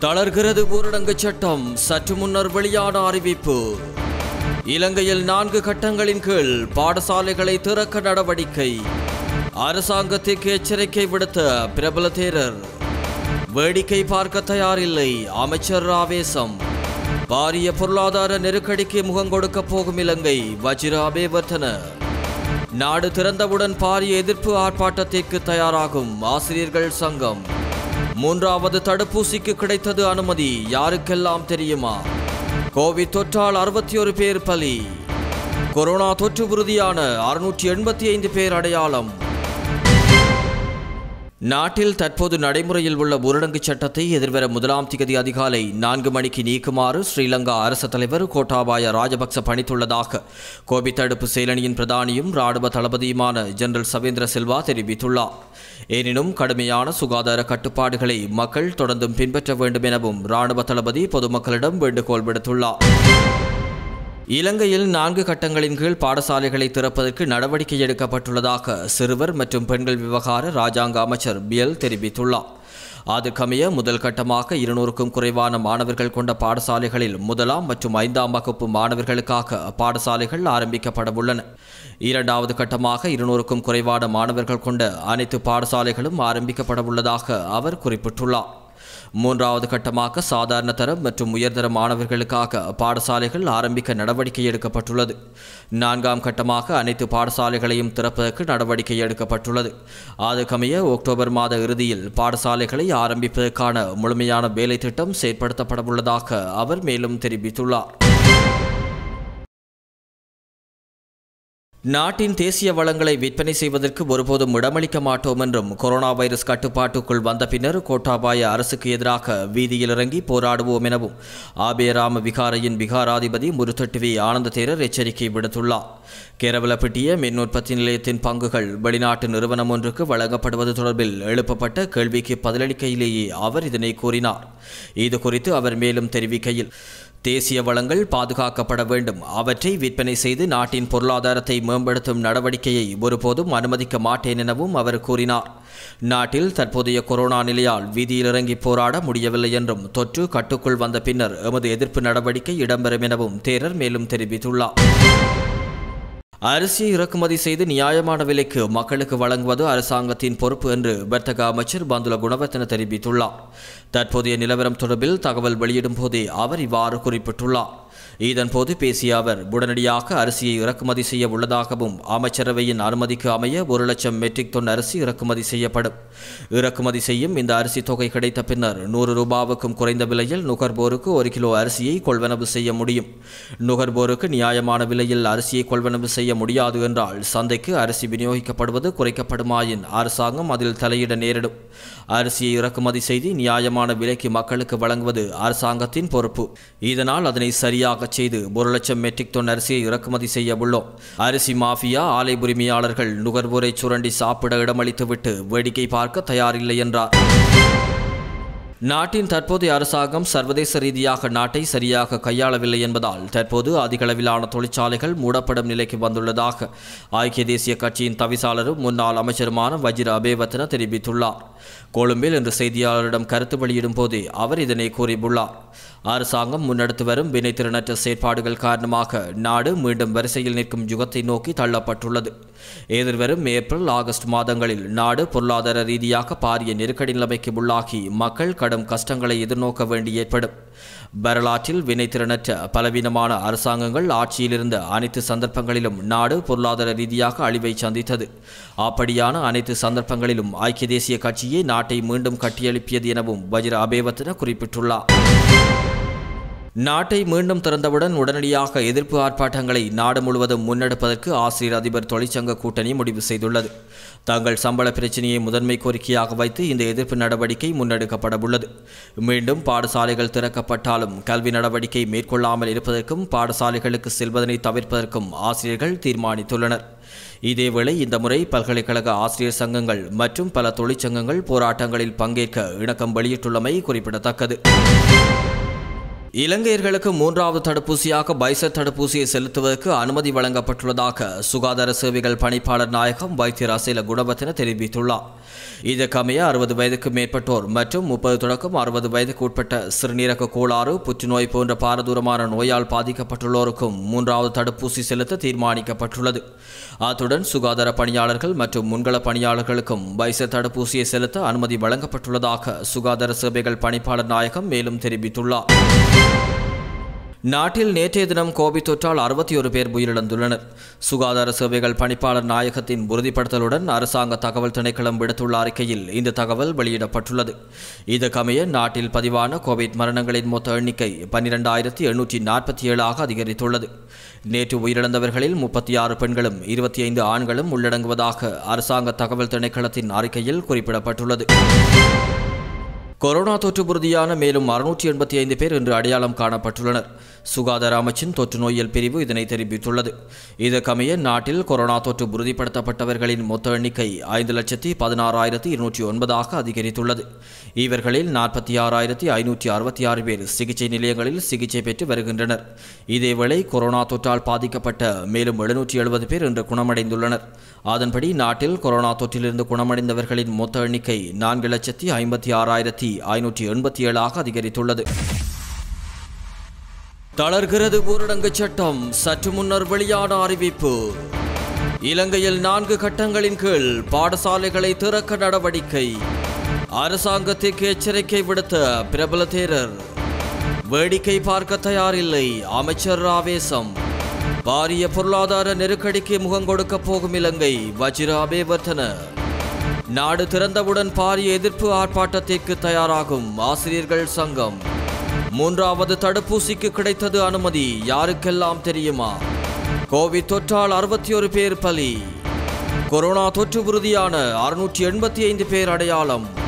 தளர்கிறது ஊரடங்கு சட்டம் சற்று முன்னர் வெளியான அறிவிப்பு இலங்கையில் நான்கு கட்டங்களின் கீழ் பாடசாலைகளை திறக்க நடவடிக்கை அரசாங்கத்திற்கு எச்சரிக்கை விடுத்த பிரபல தேரர் வேடிக்கை பார்க்க தயாரில்லை அமைச்சர் ஆவேசம் பாரிய பொருளாதார நெருக்கடிக்கு முகங்கொடுக்க போகும் இலங்கை வஜிர அபேவர்த்தன நாடு திறந்தவுடன் பாரிய எதிர்ப்பு ஆர்ப்பாட்டத்திற்கு தயாராகும் ஆசிரியர்கள் சங்கம் மூன்றாவது தடுப்பூசிக்கு கிடைத்தது அனுமதி யாருக்கெல்லாம் தெரியுமா கோவிட் தொற்றால் அறுபத்தி ஒரு பேர் பலி கொரோனா தொற்று உறுதியான அறுநூற்றி எண்பத்தி ஐந்து பேர் அடையாளம் நாட்டில் தற்போது நடைமுறையில் உள்ள ஊரடங்கு சட்டத்தை எதிர்வரும் முதலாம் திகதி அதிகாலை நான்கு மணிக்கு நீக்குமாறு ஸ்ரீலங்கா அரசு தலைவர் கோட்டாபாய ராஜபக்ச பணித்துள்ளதாக கோவிட் தடுப்பு செயலணியின் பிரதானியும் ராணுவ தளபதியுமான ஜெனரல் சவேந்திர சில்வா தெரிவித்துள்ளார் எனினும் கடுமையான சுகாதார கட்டுப்பாடுகளை மக்கள் தொடர்ந்தும் பின்பற்ற வேண்டும் எனவும் ராணுவ தளபதி பொதுமக்களிடம் வேண்டுகோள் விடுத்துள்ளார் இலங்கையில் நான்கு கட்டங்களின் கீழ் பாடசாலைகளை திறப்பதற்கு நடவடிக்கை எடுக்கப்பட்டுள்ளதாக சிறுவர் மற்றும் பெண்கள் விவகார ராஜாங்க அமைச்சர் பியல் தெரிவித்துள்ளார் அதுக்கமைய முதல் கட்டமாக இருநூறுக்கும் குறைவான மாணவர்கள் கொண்ட பாடசாலைகளில் முதலாம் மற்றும் ஐந்தாம் வகுப்பு மாணவர்களுக்காக பாடசாலைகள் ஆரம்பிக்கப்பட உள்ளன இரண்டாவது கட்டமாக இருநூறுக்கும் குறைவான மாணவர்கள் கொண்ட அனைத்து பாடசாலைகளும் ஆரம்பிக்கப்பட உள்ளதாக அவர் குறிப்பிட்டுள்ளார் மூன்றாவது கட்டமாக சாதாரண தரம் மற்றும் உயர்தர மாணவர்களுக்காக பாடசாலைகள் ஆரம்பிக்க நடவடிக்கை எடுக்கப்பட்டுள்ளது நான்காம் கட்டமாக அனைத்து பாடசாலைகளையும் திறப்பதற்கு நடவடிக்கை எடுக்கப்பட்டுள்ளது அதுக்கமைய அக்டோபர் மாத இறுதியில் பாடசாலைகளை ஆரம்பிப்பதற்கான முழுமையான வேலை திட்டம் செயற்படுத்தப்படவுள்ளதாக அவர் மேலும் தெரிவித்துள்ளார் நாட்டின் தேசிய வளங்களை விற்பனை செய்வதற்கு ஒருபோதும் இடமளிக்க மாட்டோம் என்றும் கொரோனா வைரஸ் கட்டுப்பாட்டுக்குள் வந்த பின்னர் கோட்டாபாய அரசுக்கு எதிராக வீதியில் இறங்கி போராடுவோம் எனவும் ஆபேராம விகாரையின் விகாராதிபதி முருத்தட்டுவி ஆனந்த தேரர் எச்சரிக்கை விடுத்துள்ளார் கேரவலப்பட்டிய மின் உற்பத்தி நிலையத்தின் பங்குகள் வெளிநாட்டு நிறுவனம் ஒன்றுக்கு வழங்கப்படுவது தொடர்பில் எழுப்பப்பட்ட கேள்விக்கு பதிலளிக்கையிலேயே அவர் இதனை கூறினார் இது குறித்து அவர் மேலும் தெரிவிக்கையில் தேசிய வளங்கள் பாதுகாக்கப்பட வேண்டும் அவற்றை விற்பனை செய்து நாட்டின் பொருளாதாரத்தை மேம்படுத்தும் நடவடிக்கையை ஒருபோதும் அனுமதிக்க மாட்டேன் எனவும் அவர் கூறினார் நாட்டில் தற்போதைய கொரோனா நிலையால் வீதியில் இறங்கி போராட முடியவில்லை என்றும் தொற்று கட்டுக்குள் வந்த பின்னர் எமது எதிர்ப்பு நடவடிக்கை இடம்பெறும் எனவும் தேரர் மேலும் தெரிவித்துள்ளார் அரிசியை இறக்குமதி செய்து நியாயமான விலைக்கு மக்களுக்கு வழங்குவது அரசாங்கத்தின் பொறுப்பு என்று வர்த்தக அமைச்சர் பந்துல குணவர்த்தன தெரிவித்துள்ளார் தற்போதைய நிலவரம் தொடர்பில் தகவல் வெளியிடும் போதே அவர் இவ்வாறு குறிப்பிட்டுள்ளார் இதன்போது பேசிய அவர் உடனடியாக அரிசியை இறக்குமதி செய்ய உள்ளதாகவும் அமைச்சரவையின் அனுமதிக்கு அமைய ஒரு லட்சம் மெட்ரிக் டன் அரிசி இறக்குமதி செய்யப்படும் இறக்குமதி செய்யும் இந்த அரிசி தொகை கிடைத்த பின்னர் நூறு ரூபாவுக்கும் குறைந்த விலையில் நுகர்வோருக்கு ஒரு கிலோ அரிசியை கொள்வனவு செய்ய முடியும் நுகர்வோருக்கு நியாயமான விலையில் அரிசியை கொள்வனவு செய்ய முடியாது என்றால் சந்தைக்கு அரிசி விநியோகிக்கப்படுவது குறைக்கப்படுமாயின் அரசாங்கம் அதில் தலையிட நேரிடும் அரிசியை இறக்குமதி செய்து நியாயமான விலைக்கு மக்களுக்கு வழங்குவது அரசாங்கத்தின் பொறுப்பு இதனால் அதனை சரியாக செய்து ஒரு லட்சம் மெட்ரிக் டன் அரிசியை இறக்குமதி செய்ய உள்ளோம் அரிசி மாஃபியா ஆலை உரிமையாளர்கள் நுகர்வோரை சுரண்டி சாப்பிட இடமளித்துவிட்டு வேடிக்கை பார்க்க தயாரில்லை என்றார் நாட்டின் தற்போதைய அரசாங்கம் சர்வதேச ரீதியாக நாட்டை சரியாக கையாளவில்லை என்பதால் தற்போது அதிகளவிலான தொழிற்சாலைகள் மூடப்படும் நிலைக்கு வந்துள்ளதாக ஐக்கிய தேசிய கட்சியின் தவிசாளரும் முன்னாள் அமைச்சருமான வஜிர அபேவர்த்தன தெரிவித்துள்ளார் கொழும்பில் இன்று செய்தியாளரிடம் கருத்து வெளியிடும் போதே அவர் இதனை கூறியுள்ளார் அரசாங்கம் முன்னெடுத்து வரும் வினைத்திறனற்ற செயற்பாடுகள் காரணமாக நாடு மீண்டும் வரிசையில் நிற்கும் யுகத்தை நோக்கி தள்ளப்பட்டுள்ளது எதிர்வரும் ஏப்ரல் ஆகஸ்ட் மாதங்களில் நாடு பொருளாதார ரீதியாக பாரிய நெருக்கடி நிலைமைக்கு உள்ளாகி மக்கள் கடும் கஷ்டங்களை எதிர்நோக்க வேண்டி ஏற்படும் வரலாற்றில் வினைத்திறனற்ற பலவீனமான அரசாங்கங்கள் ஆட்சியில் இருந்த அனைத்து சந்தர்ப்பங்களிலும் நாடு பொருளாதார ரீதியாக அழிவை சந்தித்தது அப்படியான அனைத்து சந்தர்ப்பங்களிலும் ஐக்கிய தேசிய கட்சியே நாட்டை மீண்டும் கட்டியெழுப்பியது எனவும் வஜிர அபேவர்த்தன குறிப்பிட்டுள்ளார் நாட்டை மீண்டும் திறந்தவுடன் உடனடியாக எதிர்ப்பு ஆர்ப்பாட்டங்களை நாடு முழுவதும் முன்னெடுப்பதற்கு ஆசிரியர் அதிபர் தொழிற்சங்க கூட்டணி முடிவு செய்துள்ளது தங்கள் சம்பள பிரச்சினையை முதன்மை கோரிக்கையாக வைத்து இந்த எதிர்ப்பு நடவடிக்கை முன்னெடுக்கப்பட உள்ளது மீண்டும் பாடசாலைகள் திறக்கப்பட்டாலும் கல்வி நடவடிக்கை மேற்கொள்ளாமல் இருப்பதற்கும் பாடசாலைகளுக்கு செல்வதனை தவிர்ப்பதற்கும் ஆசிரியர்கள் தீர்மானித்துள்ளனர் இதேவேளை இந்த முறை பல்கலைக்கழக ஆசிரியர் சங்கங்கள் மற்றும் பல தொழிற்சங்கங்கள் போராட்டங்களில் பங்கேற்க இணக்கம் வெளியிட்டுள்ளமை குறிப்பிடத்தக்கது இலங்கையர்களுக்கு மூன்றாவது தடுப்பூசியாக பைசர் தடுப்பூசியை செலுத்துவதற்கு அனுமதி வழங்கப்பட்டுள்ளதாக சுகாதார சேவைகள் பணிப்பாளர் நாயகம் வைத்தியர் அசைல குணவர்த்தன தெரிவித்துள்ளார் இதற்கமைய அறுபது வயதுக்கு மேற்பட்டோர் மற்றும் முப்பது தொடக்கம் அறுபது வயதுக்கு உட்பட்ட சிறுநீரக கோளாறு புற்றுநோய் போன்ற பாரதூரமான நோயால் பாதிக்கப்பட்டுள்ளோருக்கும் மூன்றாவது தடுப்பூசி செலுத்த தீர்மானிக்கப்பட்டுள்ளது அத்துடன் சுகாதார பணியாளர்கள் மற்றும் முன்கள பணியாளர்களுக்கும் பைசர் தடுப்பூசியை செலுத்த அனுமதி வழங்கப்பட்டுள்ளதாக சுகாதார சேவைகள் பணிப்பாளர் நாயகம் மேலும் தெரிவித்துள்ளார் நாட்டில் நேற்றைய தினம் கோவிட் தொற்றால் அறுபத்தி ஒரு பேர் உயிரிழந்துள்ளனர் சுகாதார சேவைகள் பணிப்பாளர் நாயகத்தின் உறுதிப்படுத்தலுடன் அரசாங்க தகவல் திணைக்களம் விடுத்துள்ள அறிக்கையில் இந்த தகவல் வெளியிடப்பட்டுள்ளது இதற்கமைய நாட்டில் பதிவான கோவிட் மரணங்களின் மொத்த எண்ணிக்கை பன்னிரெண்டாயிரத்தி எண்ணூற்றி நாற்பத்தி ஏழாக அதிகரித்துள்ளது நேற்று உயிரிழந்தவர்களில் முப்பத்தி ஆறு பெண்களும் இருபத்தி ஐந்து ஆண்களும் உள்ளடங்குவதாக அரசாங்க தகவல் திணைக்களத்தின் அறிக்கையில் குறிப்பிடப்பட்டுள்ளது கொரோனா தொற்று உறுதியான மேலும் அறுநூற்றி எண்பத்தி ஐந்து பேர் இன்று அடையாளம் காணப்பட்டுள்ளனர் சுகாதார அமைச்சின் தொற்று நோயியல் பிரிவு இதனை தெரிவித்துள்ளது இதற்கமைய நாட்டில் கொரோனா தொற்று உறுதிப்படுத்தப்பட்டவர்களின் மொத்த எண்ணிக்கை ஐந்து லட்சத்தி பதினாறாயிரத்தி இருநூற்றி ஒன்பதாக அதிகரித்துள்ளது இவர்களில் நாற்பத்தி ஆறாயிரத்தி ஐநூற்றி அறுபத்தி ஆறு பேர் சிகிச்சை நிலையங்களில் சிகிச்சை பெற்று வருகின்றனர் இதேவேளை கொரோனா தொற்றால் பாதிக்கப்பட்ட மேலும் எழுநூற்றி எழுபது பேர் இன்று குணமடைந்துள்ளனர் அதன்படி நாட்டில் கொரோனா தொற்றிலிருந்து குணமடைந்தவர்களின் மொத்த எண்ணிக்கை நான்கு லட்சத்தி ஐம்பத்தி ஆறாயிரத்தி ஐநூற்றி எண்பத்தி ஏழாக அதிகரித்துள்ளது தளர்கிறது ஊரடங்கு சட்டம் சற்று முன்னர் வெளியான அறிவிப்பு இலங்கையில் நான்கு கட்டங்களின் கீழ் பாடசாலைகளை திறக்க நடவடிக்கை அரசாங்கத்திற்கு எச்சரிக்கை விடுத்த பிரபல தேரர் வேடிக்கை பார்க்க தயாரில்லை அமைச்சர் ஆவேசம் பாரிய பொருளாதார நெருக்கடிக்கு முகம் கொடுக்க போகும் இலங்கை வஜிர அபேவர்த்தன நாடு திறந்தவுடன் பாரிய எதிர்ப்பு ஆர்ப்பாட்டத்திற்கு தயாராகும் ஆசிரியர்கள் சங்கம் மூன்றாவது தடுப்பூசிக்கு கிடைத்தது அனுமதி யாருக்கெல்லாம் தெரியுமா கோவிட் தொற்றால் அறுபத்தி ஒரு பேர் பலி கொரோனா தொற்று உறுதியான அறுநூற்றி எண்பத்தி ஐந்து பேர் அடையாளம்